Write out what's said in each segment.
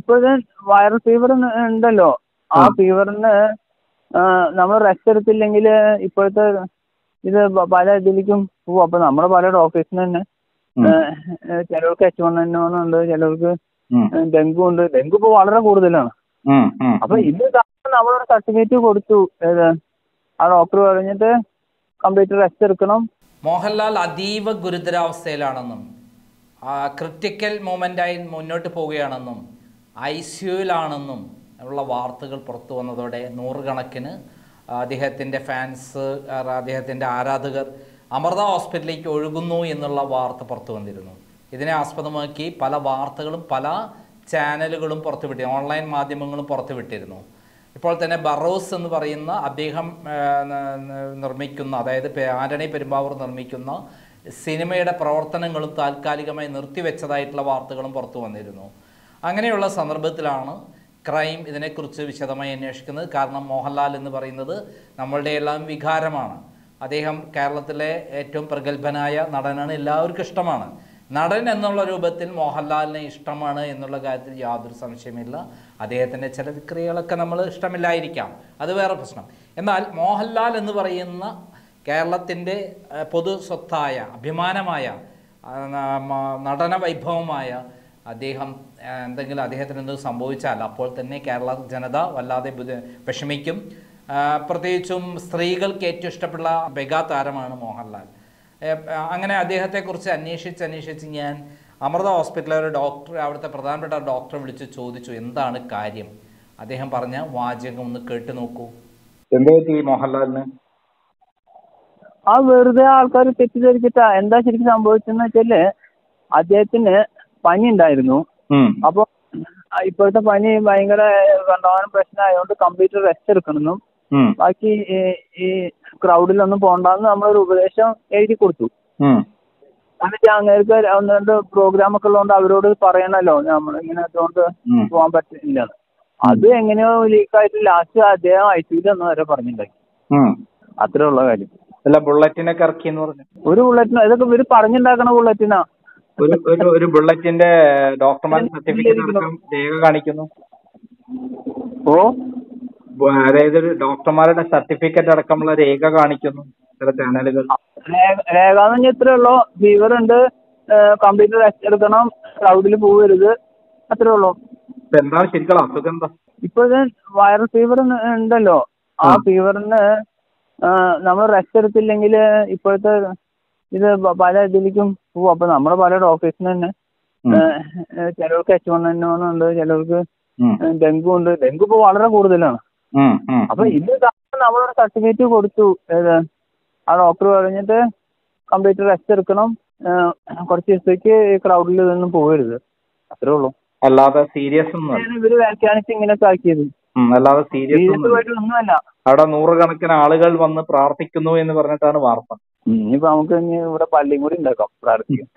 ഇപ്പോഴത്തെ viral fever ഉണ്ടല്ലോ ആ ഉം. ഫീവറിന് നമ്മൾ റെസ്റ്റ് എടുത്തില്ലെങ്കിൽ ഇപ്പോഴത്തെ ഇത് പ- പല ഇതിലേക്കും പോവും അപ്പൊ നമ്മുടെ പല ഡോക്ടേഴ്സിന് തന്നെ ഉം. ഏഹ് ചിലർക്ക് എച്ച് വൺ എൻ വൺ ഉണ്ട് ചിലർക്ക് ഉം. ഡെങ്കു ഉണ്ട് ഡെങ്കു ഇപ്പോൾ വളരെ കൂടുതലാണ് ഉം. ഉം. അപ്പൊ ഇത് കാരണം നമ്മളൊരു സർട്ടിഫിക്കറ്റ് കൊടുത്തു ഏത് ആ ഡോക്ടർ പറഞ്ഞിട്ട് കംപ്ലീറ്റ് റെസ്റ്റ് എടുക്കണം മോഹൻലാൽ അതീവ ഗുരുതരാവസ്ഥയിലാണെന്നും ക്രിട്ടിക്കൽ മൂമെൻ്റായി മുന്നോട്ട് പോവുകയാണെന്നും ഐ സിയുയിലാണെന്നും ഉള്ള വാർത്തകൾ പുറത്തു വന്നതോടെ നൂറുകണക്കിന് അദ്ദേഹത്തിൻ്റെ ഫാൻസ് അദ്ദേഹത്തിൻ്റെ ആരാധകർ അമൃത ഹോസ്പിറ്റലിലേക്ക് ഒഴുകുന്നു എന്നുള്ള വാർത്ത പുറത്തു വന്നിരുന്നു ഇതിനെ ആസ്പദമാക്കി പല വാർത്തകളും പല ചാനലുകളും പുറത്തുവിട്ടി ഓൺലൈൻ മാധ്യമങ്ങളും പുറത്തുവിട്ടിരുന്നു ഇപ്പോൾ തന്നെ ബറോസ് എന്ന് പറയുന്ന അദ്ദേഹം ആ, ന- ന- നിർമ്മിക്കുന്ന അതായത് പെ- ആന്റണി പെരുമ്പാവൂർ നിർമ്മിക്കുന്ന സിനിമയുടെ പ്രവർത്തനങ്ങളും താൽക്കാലികമായി നിർത്തിവെച്ചതായിട്ടുള്ള വാർത്തകളും പുറത്തു വന്നിരുന്നു അങ്ങനെയുള്ള സന്ദർഭത്തിലാണ് ക്രൈം ഇതിനെക്കുറിച്ച് വിശദമായി അന്വേഷിക്കുന്നത് കാരണം മോഹൻലാൽ എന്ന് പറയുന്നത് നമ്മളുടെ എല്ലാം വികാരമാണ് അദ്ദേഹം കേരളത്തിലെ ഏറ്റവും പ്രഗത്ഭനായ നടനാണ് എല്ലാവർക്കും ഇഷ്ടമാണ് നടൻ എന്നുള്ള രൂപത്തിൽ മോഹൻലാലിനെ ഇഷ്ടമാണ് എന്നുള്ള കാര്യത്തിൽ യാതൊരു സംശയമില്ല അദ്ദേഹത്തിൻ്റെ ചില വിക്രിയകളൊക്കെ നമ്മൾ ഇഷ്ടമില്ലായിരിക്കാം അത് വേറെ പ്രശ്നം എന്നാൽ മോഹൻലാൽ എന്ന് പറയുന്ന കേരളത്തിൻ്റെ ഏഹ്, പൊതു സ്വത്തായ അഭിമാനമായ ആ, ന- മ- നടന വൈഭവമായ അദ്ദേഹം ഏഹ്, എന്തെങ്കിലും അദ്ദേഹത്തിന് എന്തെങ്കിലും സംഭവിച്ചാൽ അപ്പോൾ തന്നെ കേരള ജനത വല്ലാതെ ബുദ്ധി വിഷമിക്കും ആ, പ്രത്യേകിച്ചും സ്ത്രീകൾക്ക് ഏറ്റവും ഇഷ്ടപ്പെട്ട മെഗാ താരമാണ് മോഹൻലാൽ ഏഹ്, അങ്ങനെ അദ്ദേഹത്തെക്കുറിച്ച് അന്വേഷിച്ച് അന്വേഷിച്ച് ഞാൻ അമൃത ഹോസ്പിറ്റലിലെ ഒരു ഡോക്ടർ അവിടുത്തെ പ്രധാനപ്പെട്ട ഡോക്ടറെ വിളിച്ച് ചോദിച്ചു എന്താണ് കാര്യം അദ്ദേഹം പറഞ്ഞ വാചകം ഒന്ന് കേട്ടു നോക്കൂ എന്ത് പറ്റി ഈ മോഹൻലാലിന് ആ വെറുതെ ആൾക്കാർ തെറ്റിദ്ധരിച്ചിട്ടാ എന്താ ശരിക്കും സംഭവിച്ചെന്ന് വെച്ചാല് അദ്ദേഹത്തിന് പനി ഉണ്ടായിരുന്നു ഉം. അപ്പൊ ആ ഇപ്പോഴത്തെ പനി ഭയങ്കര കണ്ടമാനം പ്രശ്നമായതുകൊണ്ട് കംപ്ലീറ്റ് റെസ്റ്റ് എടുക്കണമെന്നും ഉം. ബാക്കി ഈ ഈ ക്രൗഡിലൊന്നും പോണ്ടെന്ന് നമ്മളൊരു ഉപദേശം എഴുതി കൊടുത്തു ഉം. എന്നിട്ട് അങ്ങേർക്ക് ഒന്ന് രണ്ട് പ്രോഗ്രാം ഒക്കെ ഉള്ളതുകൊണ്ട് അവരോട് പറയണല്ലോ നമ്മൾ ഇങ്ങനെ അതുകൊണ്ട് ഉം. പോകാൻ പറ്റില്ല അത് എങ്ങനെയോ ലീക്കായിട്ട് ലാസ്റ്റ് അദ്ദേഹം ഐ സിയിൽ എന്ന് വരെ പറഞ്ഞിട്ടുണ്ടായി ഉം. അത്രേ ഉള്ള കാര്യം അല്ല ബുള്ളറ്റിനൊക്കെ ഇറക്കി എന്ന് പറഞ്ഞു ഒരു ബുള്ളറ്റിന് ഇതൊക്കെ ഇവര് പറഞ്ഞുണ്ടാക്കണ ബുള്ളറ്റിനാ ഒരു ഒരു ഒരു ബുള്ളറ്റിന്റെ ഡോക്ടർമാരുടെ സർട്ടിഫിക്കറ്റ് അടക്കം രേഖ കാണിക്കുന്നു ഓ ബ- അതായത് ഒരു ഡോക്ടർമാരുടെ സർട്ടിഫിക്കറ്റ് അടക്കമുള്ള രേഖ കാണിക്കുന്നു ചില ചാനലുകൾ രേഖ രേഖ എന്ന് പറഞ്ഞാൽ ഇത്രേ ഉള്ളൂ ഫീവർ ഉണ്ട് കംപ്ലീറ്റ് റെസ്റ്റ് എടുക്കണം ക്രൗഡിൽ പോകരുത് അത്രേ ഉള്ളൂ ഇപ്പൊ എന്താണ് ശരിക്കുള്ള അസുഖം എന്താ ഇപ്പോഴത്തെ വൈറൽ ഫീവർ ഉണ്ടല്ലോ ആ ഉം. ഫീവറിന് നമ്മൾ റെസ്റ്റ് എടുത്തില്ലെങ്കിൽ ഇപ്പോഴത്തെ ഇത് പ- പല ഇതിലേക്കും പോവും അപ്പൊ നമ്മുടെ പല ഡോക്ടേഴ്സിന് തന്നെ ഉം. ഏഹ് ചിലർക്ക് എച്ച് വൺ എൻ വൺ ഉണ്ട് ചിലർക്ക് ഉം. ഡെങ്കു ഉണ്ട് ഡെങ്കു ഇപ്പോൾ വളരെ കൂടുതലാണ് ഉം. ഉം. അപ്പൊ ഇത് കാരണം നമ്മളൊരു സർട്ടിഫിക്കറ്റ് കൊടുത്തു ഏത് ആ ഡോക്ടർ പറഞ്ഞിട്ട് കംപ്ലീറ്റ് റെസ്റ്റ് എടുക്കണം ഏഹ് കുറച്ച് ദിവസത്തേക്ക് ക്രൗഡിൽ ഇതൊന്നും പോകരുത് അത്രേ ഉള്ളൂ അല്ലാതെ സീരിയസ് ഒന്നും അങ്ങനെയാണ് ഇവര് വ്യാഖ്യാനിച്ച് ഇങ്ങനെയൊക്കെ ആക്കിയത് ഉം, അല്ലാതെ സീരിയസ് സീരിയസ് ഒന്നും ആയിട്ട് ഒന്നുമല്ല അവിടെ നൂറുകണക്കിന് ആളുകൾ വന്ന് പ്രാർത്ഥിക്കുന്നു എന്ന് പറഞ്ഞിട്ടാണ് വാർത്ത ഉം, ഇനിയിപ്പോ നമുക്ക് ഇനി ഇവിടെ പള്ളിയും കൂടി ഉണ്ടാക്കാം പ്രാർത്ഥിക്കാം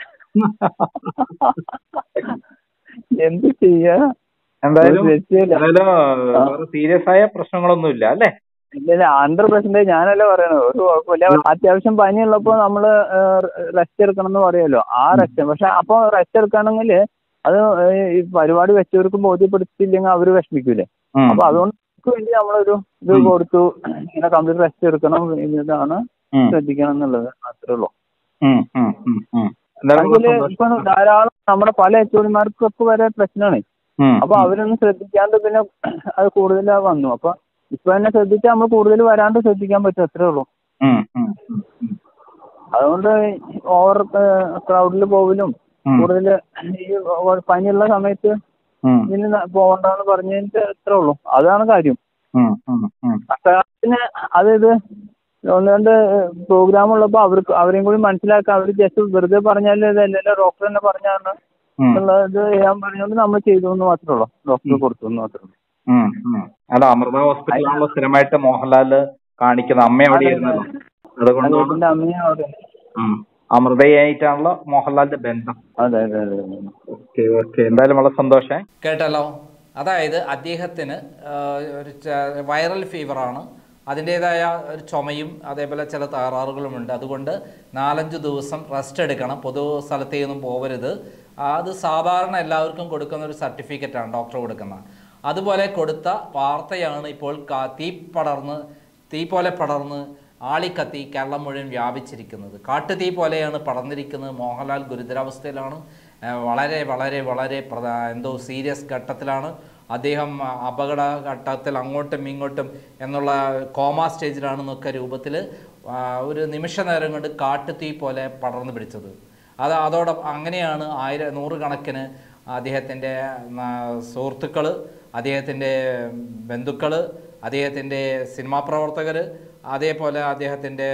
എന്ത് ചെയ്യാ എന്തായാലും ഒരു രക്ഷയില്ല. എന്തായാലും വേറെ സീരിയസ് ആയ പ്രശ്നങ്ങളൊന്നും ഇല്ല അല്ലേ ഇല്ല ഹൺഡ്രഡ് പെർസെന്റേജ് ഞാനല്ല പറയണത് ഒരു കുഴപ്പമില്ല അത്യാവശ്യം പനിയുള്ളപ്പോ നമ്മള് റെസ്റ്റ് എടുക്കണം എന്ന് പറയുമല്ലോ ആ റെസ്റ്റ് പക്ഷെ അപ്പൊ റെസ്റ്റ് എടുക്കണമെങ്കിൽ അത് ഏഹ്, ഈ പരിപാടി വെച്ചവർക്ക് ബോധ്യപ്പെടുത്തിയില്ലെങ്കിൽ അവര് വിഷമിക്കൂലേ ഉം. അപ്പൊ അതുകൊണ്ട് അവർക്ക് വേണ്ടി നമ്മളൊരു ഇത് ഉം. കൊടുത്തു ഇങ്ങനെ കംപ്ലീറ്റ് റെസ്റ്റ് എടുക്കണം ഇതാണ് ഉം. ശ്രദ്ധിക്കണം എന്നുള്ളത് അത്രേ ഉള്ളൂ ഉം. ഉം. ഉം. ഉം. എന്തായാലും അതില് സന്തോഷം. ഇപ്പൊ ധാരാളം നമ്മുടെ പല എച്ച്ഒഡിമാർക്കൊക്കെ വരെ പ്രശ്നമാണ് ഉം. അപ്പൊ അവരൊന്നും ശ്രദ്ധിക്കാണ്ട് പിന്നെ അത് കൂടുതൽ വന്നു അപ്പൊ ഇപ്പൊ തന്നെ ശ്രദ്ധിച്ചാൽ നമ്മൾ കൂടുതൽ വരാണ്ട് ശ്രദ്ധിക്കാൻ പറ്റും അത്രേ ഉള്ളൂ ഉം. ഉം. ഉം. ഉം. അതുകൊണ്ട് ഓവർ ക്രൗഡിൽ പോകലും ഉം. കൂടുതൽ ഈ ഓ- പനിയുള്ള സമയത്ത് ഉം. ഇതിന് ന- പോകണ്ടെന്ന് പറഞ്ഞതിന്റെ അത്രേ ഉള്ളൂ അതാണ് കാര്യം ഉം. ഉം. ഉം. കർഷകത്തിന് അതായത് ഒന്ന് രണ്ട് പ്രോഗ്രാം ഉള്ളപ്പോ അവർക്ക് അവരെയും കൂടി മനസ്സിലാക്കാം അവർ ജസ്റ്റ് വെറുതെ പറഞ്ഞാൽ ഇതല്ലല്ലോ ഡോക്ടർ തന്നെ പറഞ്ഞാണ് ഉം. എന്നുള്ളത് ഞാൻ പറഞ്ഞുകൊണ്ട് നമ്മൾ ചെയ്തു എന്ന് മാത്രമേ ഉള്ളൂ ഡോക്ടർ കൊടുത്തു എന്ന് മാത്രമേ ഉള്ളൂ ഉം. ഉം. അല്ല അമൃത ഹോസ്പിറ്റലാണല്ലോ സ്ഥിരമായിട്ട് മോഹൻലാല് കാണിക്കുന്നത് അമ്മ എവിടെയായിരുന്നല്ലോ അതുകൊണ്ടാണ് അദ്ദേഹത്തിന്റെ അമ്മയും അവിടെ ഉം. അമൃതയായിട്ടാണല്ലോ മോഹൻലാലിന്റെ ബന്ധം അതെ അതെ അതെ അതെ ഓക്കെ ഓക്കെ എന്തായാലും വളരെ സന്തോഷേ കേട്ടല്ലോ അതായത് അദ്ദേഹത്തിന് ആ, ഒരു ച- വൈറൽ ഫീവറാണ് അതിൻ്റേതായ ഒരു ചുമയും അതേപോലെ ചില തകരാറുകളുമുണ്ട് അതുകൊണ്ട് നാലഞ്ച് ദിവസം റെസ്റ്റ് എടുക്കണം പൊതു സ്ഥലത്തേക്കൊന്നും പോകരുത് അത് സാധാരണ എല്ലാവർക്കും കൊടുക്കുന്ന ഒരു സർട്ടിഫിക്കറ്റാണ് ഡോക്ടർ കൊടുക്കുന്ന അതുപോലെ കൊടുത്ത വാർത്തയാണ് ഇപ്പോൾ കാ- തീ പടർന്ന് തീ പോലെ പടർന്ന് ആളിക്കത്തി കേരളം മുഴുവൻ വ്യാപിച്ചിരിക്കുന്നത് കാട്ടുതീ പോലെയാണ് പടർന്നിരിക്കുന്നത് മോഹൻലാൽ ഗുരുതരാവസ്ഥയിലാണ് ആ, വളരെ വളരെ വളരെ പ്രധാ എന്തോ സീരിയസ് ഘട്ടത്തിലാണ് അദ്ദേഹം ആ, അപകട ഘട്ടത്തിൽ അങ്ങോട്ടും ഇങ്ങോട്ടും എന്നുള്ള കോമ സ്റ്റേജിലാണെന്നൊക്കെ രൂപത്തിൽ ഒരു നിമിഷ നേരം കൊണ്ട് കാട്ടുതീ പോലെ പടർന്നു പിടിച്ചത് അത് അതോടൊപ്പം അങ്ങനെയാണ് ആയിര നൂറുകണക്കിന് അദ്ദേഹത്തിൻ്റെ സുഹൃത്തുക്കൾ അദ്ദേഹത്തിൻ്റെ ബന്ധുക്കൾ അദ്ദേഹത്തിൻ്റെ സിനിമാ പ്രവർത്തകർ അതേപോലെ അദ്ദേഹത്തിൻ്റെ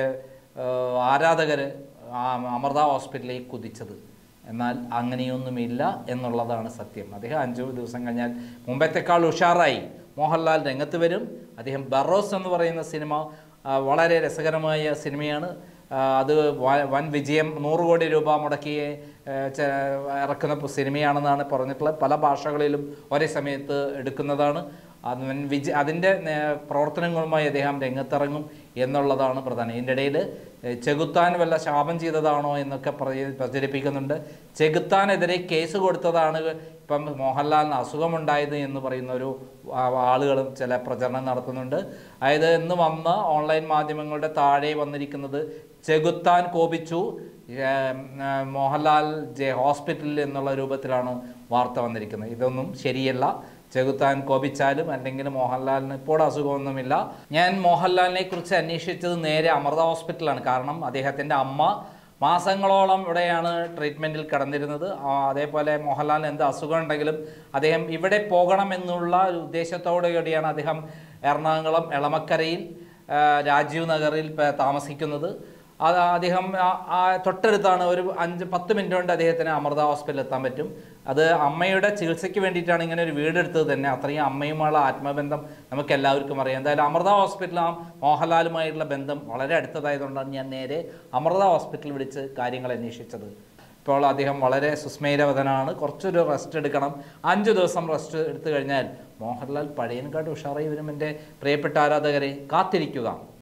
ആരാധകർ അമൃത ഹോസ്പിറ്റലിൽ കുതിച്ചത് എന്നാൽ അങ്ങനെയൊന്നുമില്ല എന്നുള്ളതാണ് സത്യം അദ്ദേഹം അഞ്ചു ദിവസം കഴിഞ്ഞാൽ മുമ്പത്തെക്കാൾ ഉഷാറായി മോഹൻലാൽ രംഗത്ത് വരും അദ്ദേഹം ബറോസ് എന്ന് പറയുന്ന സിനിമ ആ, വളരെ രസകരമായ സിനിമയാണ് ആ, അത് വ- വൻ വിജയം നൂറ് കോടി രൂപ മുടക്കി ഏ, ചെ- ഇറക്കുന്ന പു- സിനിമയാണെന്നാണ് പറഞ്ഞിട്ടുള്ളത് പല ഭാഷകളിലും ഒരേ സമയത്ത് എടുക്കുന്നതാണ് അത് വൻ വിജ അതിൻ്റെ നേ- പ്രവർത്തനങ്ങളുമായി അദ്ദേഹം രംഗത്തിറങ്ങും എന്നുള്ളതാണ് പ്രധാനം ഇതിൻ്റെ ഇടയിൽ ചെകുത്താൻ വല്ല ശാപം ചെയ്തതാണോ എന്നൊക്കെ പറയ- പ്രചരിപ്പിക്കുന്നുണ്ട് ചെകുത്താനെതിരെ കേസ് കൊടുത്തതാണ് ഇപ്പം മോഹൻലാലിന് അസുഖമുണ്ടായത് എന്ന് പറയുന്ന ഒരു ആ- ആളുകളും ചില പ്രചരണം നടത്തുന്നുണ്ട് അതായത് ഇന്ന് വന്ന ഓൺലൈൻ മാധ്യമങ്ങളുടെ താഴെ വന്നിരിക്കുന്നത് ചെകുത്താൻ കോപിച്ചു ഏം, ആ, മോഹൻലാൽ ജെ ഹോസ്പിറ്റലിൽ എന്നുള്ള രൂപത്തിലാണ് വാർത്ത വന്നിരിക്കുന്നത് ഇതൊന്നും ശരിയല്ല ചെകുത്താൻ കോപിച്ചാലും അല്ലെങ്കിൽ മോഹൻലാലിന് ഇപ്പോൾ അസുഖമൊന്നുമില്ല ഞാൻ മോഹൻലാലിനെ കുറിച്ച് അന്വേഷിച്ചത് നേരെ അമൃത ഹോസ്പിറ്റലാണ് കാരണം അദ്ദേഹത്തിൻ്റെ അമ്മ മാസങ്ങളോളം ഇവിടെയാണ് ട്രീറ്റ്മെൻറ്റിൽ കിടന്നിരുന്നത് ആ, അതേപോലെ മോഹൻലാലിന് എന്ത് അസുഖം ഉണ്ടെങ്കിലും അദ്ദേഹം ഇവിടെ പോകണം എന്നുള്ള ഒരു ഉദ്ദേശത്തോടു കൂടിയാണ് അദ്ദേഹം എറണാകുളം എളമക്കരയിൽ ആ, രാജീവ് നഗറിൽ പ- താമസിക്കുന്നത് അത് അദ്ദേഹം ആ- ആ തൊട്ടടുത്താണ് ഒരു അഞ്ച് പത്ത് മിനിറ്റ് കൊണ്ട് അദ്ദേഹത്തിന് അമൃത ഹോസ്പിറ്റലിൽ എത്താൻ പറ്റും അത് അമ്മയുടെ ചികിത്സയ്ക്ക് വേണ്ടിയിട്ടാണ് ഇങ്ങനെ ഒരു വീടെടുത്തത് തന്നെ അത്രയും അമ്മയുമായുള്ള ആത്മബന്ധം നമുക്ക് എല്ലാവർക്കും അറിയാം എന്തായാലും അമൃത ഹോസ്പിറ്റൽ ആ മോഹൻലാലുമായിട്ടുള്ള ബന്ധം വളരെ അടുത്തതായതുകൊണ്ടാണ് ഞാൻ നേരെ അമൃത ഹോസ്പിറ്റലിൽ വിളിച്ച് കാര്യങ്ങൾ അന്വേഷിച്ചത് ഇപ്പോൾ അദ്ദേഹം വളരെ സുസ്മേരവതനാണ് കുറച്ചൊരു റെസ്റ്റ് എടുക്കണം അഞ്ച് ദിവസം റെസ്റ്റ് എടുത്തു കഴിഞ്ഞാൽ മോഹൻലാൽ പഴയനക്കാട് ഉഷാറായി വരും എൻ്റെ പ്രിയപ്പെട്ട ആരാധകരെ കാത്തിരിക്കുക